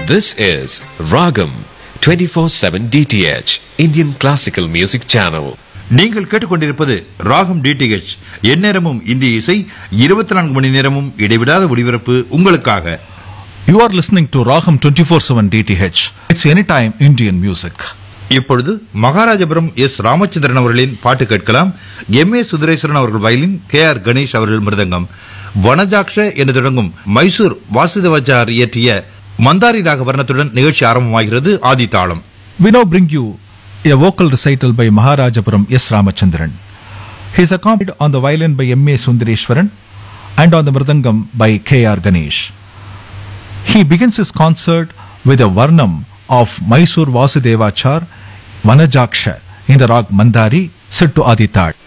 This is Ragam 24/7 DTH Indian Classical Music Channel. நீங்கள் கேட்டுக்கொண்டிருப்பது ராகம் டிடிஹெச் எந்நேரமும் இந்திய இசை இருபத்தி நான்கு மணி நேரமும் இடைவிடாத ஒளிபரப்பு உங்களுக்காக You are listening to Raham 24/7 DTH. It's anytime Indian music. இப்பொழுது மகாராஜபுரம் எஸ் ராமச்சந்திரன் அவர்களின் பாட்டு கேட்கலாம் எம் ஏ சுந்தரேஸ்வரன் அவர்கள் வயலின் கே ஆர் கணேஷ் அவர்கள் மிருதங்கம் வனஜாக்ஷ என்று தொடங்கும் மைசூர் வாசுதேவாச்சார் இயற்றிய மந்தாரி ராக வர்ணத்துடன் நிகழ்ச்சி ஆரம்பமாகிறது ஆதி தாளம் We now bring you a vocal recital by Maharajapuram S. Ramachandran. He is accompanied on the violin by M. A. Sundareshwaran and on the mridangam by K. R. Ganesh. He begins his concert with a varnam of Mysore Vasudevachar Vanajaksha in the rag Mandari set to Aditad.